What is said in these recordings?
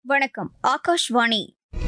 வணக்கம் ஆகாஷ்வாணி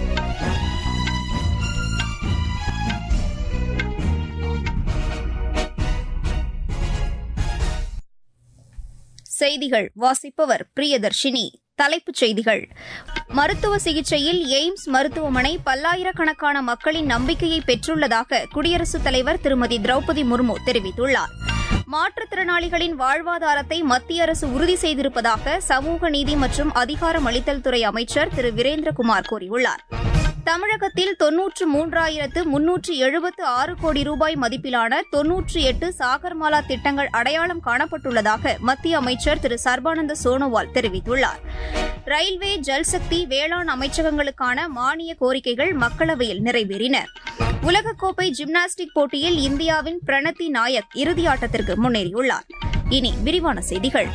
செய்திகள் வாசிப்பவர் பிரியதர்ஷினி தலைப்புச் செய்திகள் மருத்துவ சிகிச்சையில் எய்ம்ஸ் மருத்துவமனை பல்லாயிரக்கணக்கான மக்களின் நம்பிக்கையை பெற்றுள்ளதாக குடியரசுத் தலைவர் திருமதி திரௌபதி முர்மு தெரிவித்துள்ளார் மாற்றுத்திறனாளிகளின் வாழ்வாதாரத்தை மத்திய அரசு உறுதி செய்திருப்பதாக சமூக நீதி மற்றும் அதிகாரமளித்தல் துறை அமைச்சர் திரு வீரேந்திரகுமார் கூறியுள்ளார் தமிழகத்தில் தொன்னூற்று மூன்றாயிரத்து முன்னூற்று எழுபத்து ஆறு கோடி ரூபாய் மதிப்பிலான தொன்னூற்றி எட்டு சாகர்மாலா திட்டங்கள் அடையாளம் காணப்பட்டுள்ளதாக மத்திய அமைச்சர் திரு சர்பானந்த சோனோவால் தெரிவித்துள்ளார் ரயில்வே ஜல்சக்தி வேளாண் அமைச்சகங்களுக்கான மானிய கோரிக்கைகள் மக்களவையில் நிறைவேறின உலகக்கோப்பை ஜிம்னாஸ்டிக் போட்டியில் இந்தியாவின் பிரணத்தி நாயக் இறுதியாட்டத்திற்கு முன்னேறியுள்ளார் இனி விரிவான செய்திகள்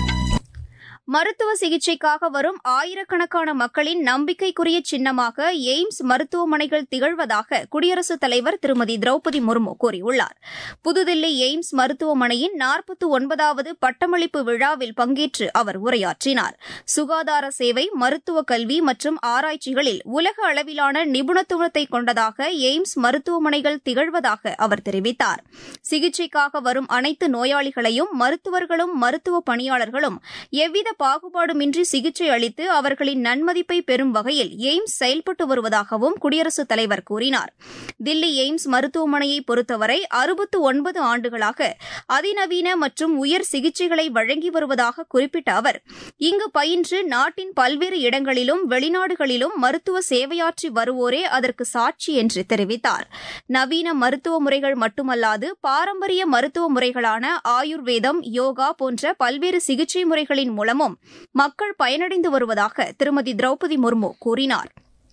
மருத்துவ சிகிச்சைக்காக வரும் ஆயிரக்கணக்கான மக்களின் நம்பிக்கைக்குரிய சின்னமாக எய்ம்ஸ் மருத்துவமனைகள் திகழ்வதாக குடியரசுத் தலைவர் திருமதி திரௌபதி முர்மு கூறியுள்ளார் புதுதில்லி எய்ம்ஸ் மருத்துவமனையின் நாற்பத்தி ஒன்பதாவது பட்டமளிப்பு விழாவில் பங்கேற்று அவர் உரையாற்றினார் சுகாதார சேவை மருத்துவ கல்வி மற்றும் ஆராய்ச்சிகளில் உலக அளவிலான நிபுணத்துவத்தை கொண்டதாக எய்ம்ஸ் மருத்துவமனைகள் திகழ்வதாக அவர் தெரிவித்தார் சிகிச்சைக்காக வரும் அனைத்து நோயாளிகளையும் மருத்துவர்களும் மருத்துவ பணியாளர்களும் எவ்வித பாகுபாடுமின்றி சிகிச்சை அளித்து அவர்களின் நன்மதிப்பை பெறும் வகையில் எய்ம்ஸ் செயல்பட்டு வருவதாகவும் குடியரசுத் தலைவர் கூறினார் தில்லி எய்ம்ஸ் மருத்துவமனையை பொறுத்தவரை அறுபத்து ஒன்பது ஆண்டுகளாக அதிநவீன மற்றும் உயர் சிகிச்சைகளை வழங்கி வருவதாக குறிப்பிட்ட அவர் இங்கு பயின்று நாட்டின் பல்வேறு இடங்களிலும் வெளிநாடுகளிலும் மருத்துவ சேவையாற்றி வருவோரே அதற்கு சாட்சி என்று தெரிவித்தார் நவீன மருத்துவ முறைகள் மட்டுமல்லாது பாரம்பரிய மருத்துவ முறைகளான ஆயுர்வேதம் யோகா போன்ற பல்வேறு சிகிச்சை முறைகளின் மூலமும் மக்கள் பயனடைந்து வருவதாக திருமதி திரௌபதி முர்மு கூறினார்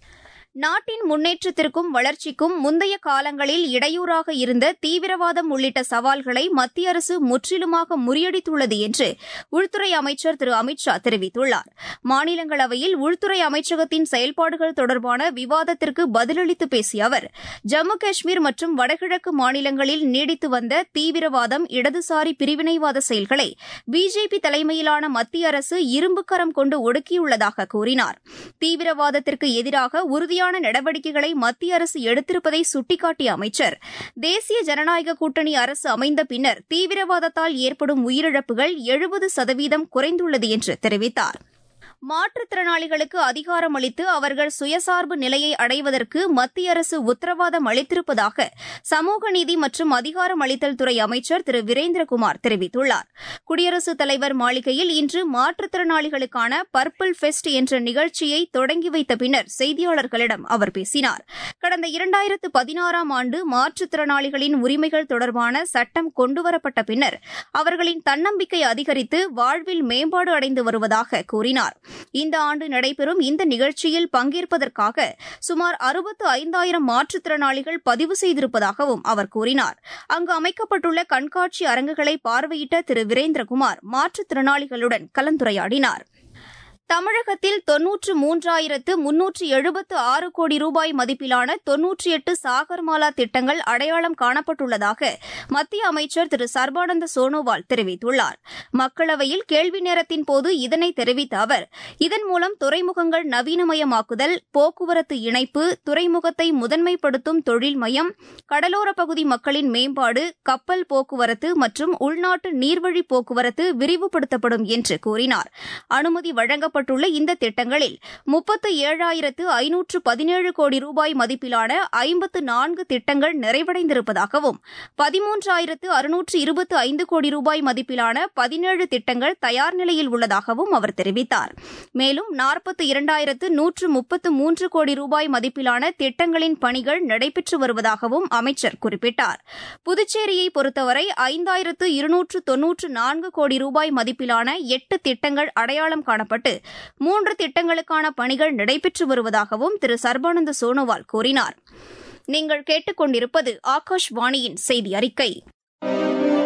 நாட்டின் முன்னேற்றத்திற்கும் வளர்ச்சிக்கும் முந்தைய காலங்களில் இடையூறாக இருந்த தீவிரவாதம் உள்ளிட்ட சவால்களை மத்திய அரசு முற்றிலுமாக முறியடித்துள்ளது என்று உள்துறை அமைச்சர் திரு அமித் ஷா தெரிவித்துள்ளார் மாநிலங்களவையில் உள்துறை அமைச்சகத்தின் செயல்பாடுகள் தொடர்பான விவாதத்திற்கு பதிலளித்து பேசிய அவர் ஜம்மு காஷ்மீர் மற்றும் வடகிழக்கு மாநிலங்களில் நீடித்து வந்த தீவிரவாதம் இடதுசாரி பிரிவினைவாத செயல்களை பிஜேபி தலைமையிலான மத்திய அரசு இரும்புக்கரம் கொண்டு ஒடுக்கியுள்ளதாக கூறினார் தீவிரவாதத்திற்கு எதிராக உறுதியான நடவடிக்கைகளை மத்திய அரசு எடுத்திருப்பதை சுட்டிக்காட்டிய அமைச்சர் தேசிய ஜனநாயக கூட்டணி அரசு அமைந்த பின்னர் தீவிரவாதத்தால் ஏற்படும் உயிரிழப்புகள் எழுபது சதவீதம் குறைந்துள்ளது என்று தெரிவித்தார் மாற்றுத்திறனாளிகளுக்கு அதிகாரம் அளித்து அவர்கள் சுயசார்பு நிலையை அடைவதற்கு மத்திய அரசு உத்தரவாதம் அளித்திருப்பதாக சமூக நீதி மற்றும் அதிகாரம் அளித்தல் துறை அமைச்சர் திரு வீரேந்திரகுமார் தெரிவித்துள்ளார் குடியரசுத் தலைவர் மாளிகையில் இன்று மாற்றுத்திறனாளிகளுக்கான பர்பிள் ஃபெஸ்ட் என்ற நிகழ்ச்சியை தொடங்கி வைத்த பின்னர் செய்தியாளர்களிடம் அவர் பேசினார் கடந்த இரண்டாயிரத்து பதினாறாம் ஆண்டு மாற்றுத்திறனாளிகளின் உரிமைகள் தொடர்பான சட்டம் கொண்டுவரப்பட்ட பின்னர் அவர்களின் தன்னம்பிக்கை அதிகரித்து வாழ்வில் மேம்பாடு அடைந்து வருவதாக கூறினார் இந்த ஆண்டு நடைபெறும் இந்த நிகழ்ச்சியில் பங்கேற்பதற்காக சுமார் அறுபத்து ஐந்தாயிரம் மாற்றுத்திறனாளிகள் பதிவு செய்திருப்பதாகவும் அவர் கூறினார் அங்கு அமைக்கப்பட்டுள்ள கண்காட்சி அரங்குகளை பார்வையிட்ட திரு வீரேந்திரகுமார் மாற்றுத்திறனாளிகளுடன் கலந்துரையாடினார் தமிழகத்தில் தொன்னூற்று மூன்றாயிரத்து முன்னூற்று எழுபத்து ஆறு கோடி ரூபாய் மதிப்பிலான தொன்னூற்றி எட்டு சாகர்மாலா திட்டங்கள் அடையாளம் காணப்பட்டுள்ளதாக மத்திய அமைச்சர் திரு சர்பானந்த சோனோவால் தெரிவித்துள்ளார் மக்களவையில் கேள்வி நேரத்தின் போது இதனை தெரிவித்த அவர் இதன் மூலம் துறைமுகங்கள் நவீனமயமாக்குதல் போக்குவரத்து இணைப்பு துறைமுகத்தை முதன்மைப்படுத்தும் தொழில் மையம் கடலோர பகுதி மக்களின் மேம்பாடு கப்பல் போக்குவரத்து மற்றும் உள்நாட்டு நீர்வழி போக்குவரத்து விரிவுபடுத்தப்படும் என்று கூறினார் அனுமதி வழங்கப்பட்ட செய்யப்பட்டுள்ள இந்த திட்டங்களில் முப்பத்து ஏழாயிரத்து ஐநூற்று பதினேழு கோடி ரூபாய் மதிப்பிலான ஐம்பத்து நான்கு திட்டங்கள் நிறைவடைந்திருப்பதாகவும் பதிமூன்றாயிரத்து அறுநூற்று இருபத்து ஐந்து கோடி ரூபாய் மதிப்பிலான பதினேழு திட்டங்கள் தயார் நிலையில் உள்ளதாகவும் அவர் தெரிவித்தார் மேலும் நாற்பத்து இரண்டாயிரத்து நூற்று முப்பத்து மூன்று கோடி ரூபாய் மதிப்பிலான திட்டங்களின் பணிகள் நடைபெற்று வருவதாகவும் அமைச்சர் குறிப்பிட்டார் புதுச்சேரியை பொறுத்தவரை ஐந்தாயிரத்து இருநூற்று தொன்னூற்று நான்கு கோடி ரூபாய் மதிப்பிலான எட்டு திட்டங்கள் அடையாளம் காணப்பட்டு மூன்று திட்டங்களுக்கான பணிகள் நடைபெற்று வருவதாகவும் திரு சர்பானந்த சோனோவால் கூறினார் நீங்கள் கேட்டுக்கொண்டிருப்பது ஆகாஷ்வாணியின் செய்தி அறிக்கை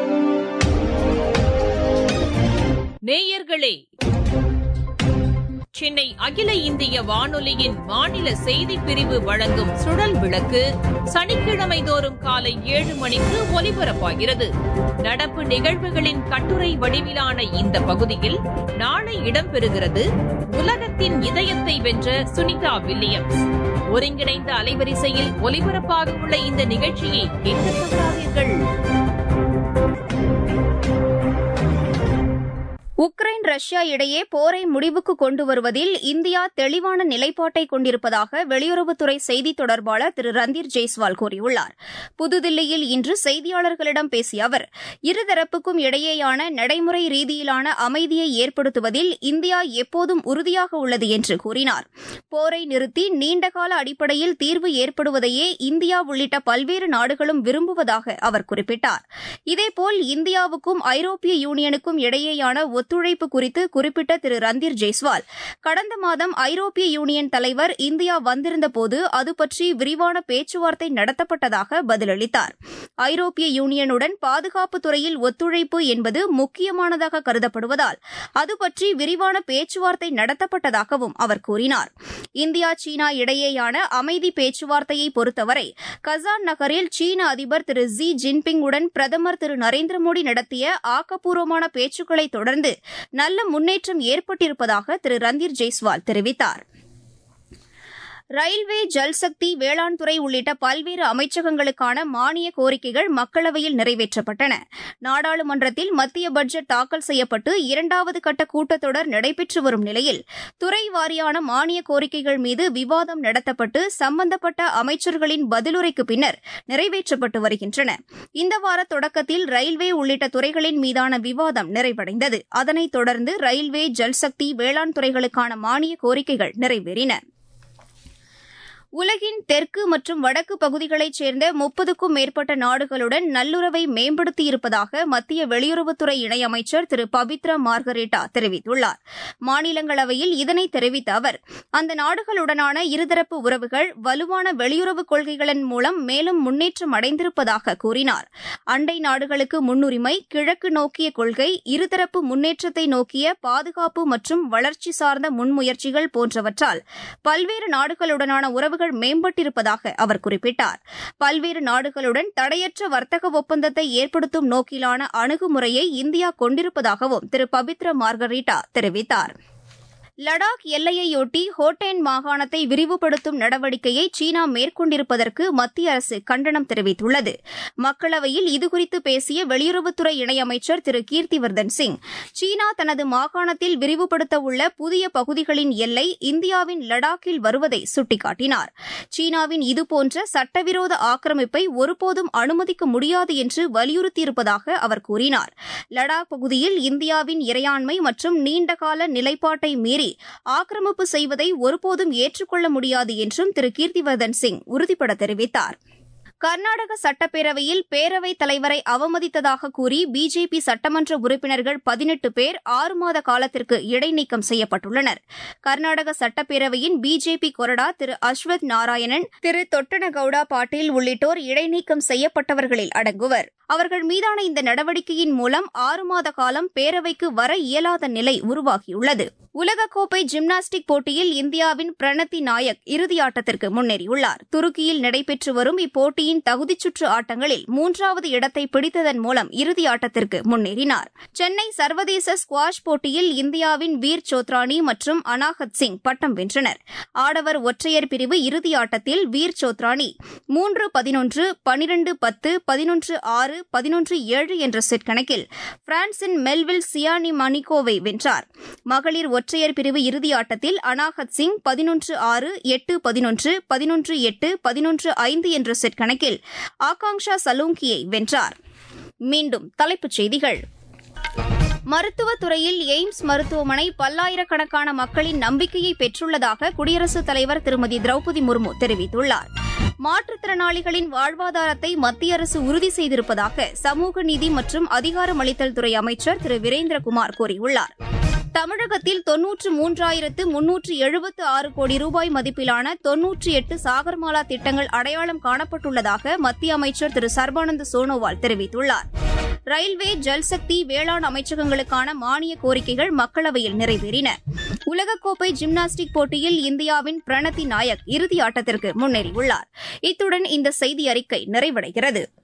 நேயர்களே சென்னை அகில இந்திய வானொலியின் மாநில செய்திப் பிரிவு வழங்கும் சுழல் விளக்கு சனிக்கிழமை தோறும் காலை ஏழு மணிக்கு ஒலிபரப்பாகிறது நடப்பு நிகழ்வுகளின் கட்டுரை வடிவிலான இந்த பகுதியில் நாளை இடம்பெறுகிறது உலகத்தின் இதயத்தை வென்ற சுனிதா வில்லியம்ஸ் ஒருங்கிணைந்த அலைவரிசையில் ஒலிபரப்பாக உள்ள இந்த நிகழ்ச்சியை கேட்க தவறாதீர்கள் உக்ரைன் ரஷ்யா இடையே போரை முடிவுக்கு கொண்டு வருவதில் இந்தியா தெளிவான நிலைப்பாட்டை கொண்டிருப்பதாக வெளியுறவுத்துறை செய்தித் தொடர்பாளர் திரு ரந்தீர் ஜெய்ஸ்வால் கூறியுள்ளார் புதுதில்லியில் இன்று செய்தியாளர்களிடம் பேசிய அவர் இருதரப்புக்கும் இடையேயான நடைமுறை ரீதியிலான அமைதியை ஏற்படுத்துவதில் இந்தியா எப்போதும் உறுதியாக உள்ளது என்று கூறினார் போரை நிறுத்தி நீண்டகால அடிப்படையில் தீர்வு ஏற்படுவதையே இந்தியா உள்ளிட்ட பல்வேறு நாடுகளும் விரும்புவதாக அவர் குறிப்பிட்டார் இதேபோல் இந்தியாவுக்கும் ஐரோப்பிய யூனியனுக்கும் இடையேயான ஒத்துழைப்பு குறித்து குறிப்பிட்ட திரு ரந்தீர் ஜெய்ஸ்வால் கடந்த மாதம் ஐரோப்பிய யூனியன் தலைவர் இந்தியா வந்திருந்தபோது அது பற்றி விரிவான பேச்சுவார்த்தை நடத்தப்பட்டதாக பதிலளித்தார் ஐரோப்பிய யூனியனுடன் பாதுகாப்பு துறையில் ஒத்துழைப்பு என்பது முக்கியமானதாக கருதப்படுவதால் அது பற்றி விரிவான பேச்சுவார்த்தை நடத்தப்பட்டதாகவும் அவர் கூறினார் இந்தியா சீனா இடையேயான அமைதி பேச்சுவார்த்தையை பொறுத்தவரை கசான் நகரில் சீன அதிபர் திரு ஜி ஜின்பிங் உடன் பிரதமர் திரு நரேந்திர மோடி நடத்திய ஆக்கப்பூர்வமான பேச்சுக்களை தொடர்ந்து நல்ல முன்னேற்றம் ஏற்பட்டிருப்பதாக திரு ரந்தீர் ஜெய்ஸ்வால் தெரிவித்தார் ரயில்வே ஜல்சக்தி வேளாண் துறை உள்ளிட்ட பல்வேறு அமைச்சகங்களுக்கான மானிய கோரிக்கைகள் மக்களவையில் நிறைவேற்றப்பட்டன நாடாளுமன்றத்தில் மத்திய பட்ஜெட் தாக்கல் செய்யப்பட்டு இரண்டாவது கட்ட கூட்டத்தொடர் நடைபெற்று வரும் நிலையில் துறை வாரியான மானிய கோரிக்கைகள் மீது விவாதம் நடத்தப்பட்டு சம்பந்தப்பட்ட அமைச்சர்களின் பதிலுரைக்கு பின்னர் நிறைவேற்றப்பட்டு வருகின்றன இந்த வார தொடக்கத்தில் ரயில்வே உள்ளிட்ட துறைகளின் மீதான விவாதம் நிறைவடைந்தது அதனைத் தொடர்ந்து ரயில்வே ஜல்சக்தி வேளாண் துறைகளுக்கான மானிய கோரிக்கைகள் நிறைவேறின உலகின் தெற்கு மற்றும் வடக்கு பகுதிகளைச் சேர்ந்த முப்பதுக்கும் மேற்பட்ட நாடுகளுடன் நல்லுறவை மேம்படுத்தியிருப்பதாக மத்திய வெளியுறவுத்துறை இணையமைச்சர் திரு பவித்ரா மார்கரேட்டா தெரிவித்துள்ளார் மாநிலங்களவையில் இதனை தெரிவித்த அவர் அந்த நாடுகளுடனான இருதரப்பு உறவுகள் வலுவான வெளியுறவு கொள்கைகளின் மூலம் மேலும் முன்னேற்றம் அடைந்திருப்பதாக கூறினார் அண்டை நாடுகளுக்கு முன்னுரிமை கிழக்கு நோக்கிய கொள்கை இருதரப்பு முன்னேற்றத்தை நோக்கிய பாதுகாப்பு மற்றும் வளர்ச்சி சார்ந்த முன்முயற்சிகள் போன்றவற்றால் பல்வேறு நாடுகளுடனான உறவுகள் உறவுகள் மேம்பட்டிருப்பதாக அவர் குறிப்பிட்டார் பல்வேறு நாடுகளுடன் தடையற்ற வர்த்தக ஒப்பந்தத்தை ஏற்படுத்தும் நோக்கிலான அணுகுமுறையை இந்தியா கொண்டிருப்பதாகவும் திரு பபித்ர மார்கரீட்டா தெரிவித்தார் லடாக் எல்லையையொட்டி ஹோட்டேன் மாகாணத்தை விரிவுபடுத்தும் நடவடிக்கையை சீனா மேற்கொண்டிருப்பதற்கு மத்திய அரசு கண்டனம் தெரிவித்துள்ளது மக்களவையில் இதுகுறித்து பேசிய வெளியுறவுத்துறை இணையமைச்சர் திரு கீர்த்திவர்தன் சிங் சீனா தனது மாகாணத்தில் விரிவுபடுத்த உள்ள புதிய பகுதிகளின் எல்லை இந்தியாவின் லடாக்கில் வருவதை சுட்டிக்காட்டினார் சீனாவின் இதுபோன்ற சட்டவிரோத ஆக்கிரமிப்பை ஒருபோதும் அனுமதிக்க முடியாது என்று வலியுறுத்தியிருப்பதாக அவர் கூறினார் லடாக் பகுதியில் இந்தியாவின் இறையாண்மை மற்றும் நீண்டகால நிலைப்பாட்டை மீறி மீறி ஆக்கிரமிப்பு செய்வதை ஒருபோதும் ஏற்றுக்கொள்ள முடியாது என்றும் திரு கீர்த்திவர்தன் சிங் உறுதிபட தெரிவித்தார் கர்நாடக சட்டப்பேரவையில் பேரவைத் தலைவரை அவமதித்ததாக கூறி பிஜேபி சட்டமன்ற உறுப்பினர்கள் பதினெட்டு பேர் ஆறு மாத காலத்திற்கு இடைநீக்கம் செய்யப்பட்டுள்ளனர் கர்நாடக சட்டப்பேரவையின் பிஜேபி கொறடா திரு அஸ்வத் நாராயணன் திரு தொட்டனகவுடா பாட்டீல் உள்ளிட்டோர் இடைநீக்கம் செய்யப்பட்டவர்களில் அடங்குவர் அவர்கள் மீதான இந்த நடவடிக்கையின் மூலம் ஆறு மாத காலம் பேரவைக்கு வர இயலாத நிலை உருவாகியுள்ளது உலகக்கோப்பை ஜிம்னாஸ்டிக் போட்டியில் இந்தியாவின் பிரணத்தி நாயக் இறுதியாட்டத்திற்கு முன்னேறியுள்ளார் துருக்கியில் நடைபெற்று வரும் இப்போட்டியின் தகுதிச்சுற்று ஆட்டங்களில் மூன்றாவது இடத்தை பிடித்ததன் மூலம் இறுதியாட்டத்திற்கு முன்னேறினார் சென்னை சர்வதேச ஸ்குவாஷ் போட்டியில் இந்தியாவின் வீர் சோத்ரானி மற்றும் அனாஹத் சிங் பட்டம் வென்றனர் ஆடவர் ஒற்றையர் பிரிவு இறுதியாட்டத்தில் வீர் சோத்ரானி மூன்று பதினொன்று பனிரண்டு பத்து பதினொன்று ஆறு பதினொன்று ஏழு என்ற செட் கணக்கில் பிரான்சின் மெல்வில் சியானி மணிகோவை வென்றார் மகளிர் ஒற்றையர் பிரிவு இறுதியாட்டத்தில் அனாஹத் சிங் பதினொன்று ஆறு எட்டு பதினொன்று பதினொன்று எட்டு பதினொன்று ஐந்து என்ற செட் கணக்கில் ஆகாங்ஷா சலூங்கியை வென்றார் மீண்டும் தலைப்புச் செய்திகள் மருத்துவத் துறையில் எய்ம்ஸ் மருத்துவமனை பல்லாயிரக்கணக்கான மக்களின் நம்பிக்கையை பெற்றுள்ளதாக குடியரசுத் தலைவர் திருமதி திரௌபதி முர்மு தெரிவித்துள்ளார் மாற்றுத்திறனாளிகளின் வாழ்வாதாரத்தை மத்திய அரசு உறுதி செய்திருப்பதாக சமூக நீதி மற்றும் அதிகாரமளித்தல் துறை அமைச்சர் திரு வீரேந்திரகுமார் கூறியுள்ளார் தமிழகத்தில் தொன்னூற்று மூன்றாயிரத்து முன்னூற்று எழுபத்து ஆறு கோடி ரூபாய் மதிப்பிலான தொன்னூற்றி எட்டு சாகர்மாலா திட்டங்கள் அடையாளம் காணப்பட்டுள்ளதாக மத்திய அமைச்சர் திரு சர்பானந்த சோனோவால் தெரிவித்துள்ளார் ரயில்வே ஜல்சக்தி வேளாண் அமைச்சகங்களுக்கான மானிய கோரிக்கைகள் மக்களவையில் நிறைவேறின உலகக்கோப்பை ஜிம்னாஸ்டிக் போட்டியில் இந்தியாவின் பிரணதி நாயக் இறுதி ஆட்டத்திற்கு முன்னேறியுள்ளார் இத்துடன் இந்த செய்தி அறிக்கை நிறைவடைகிறது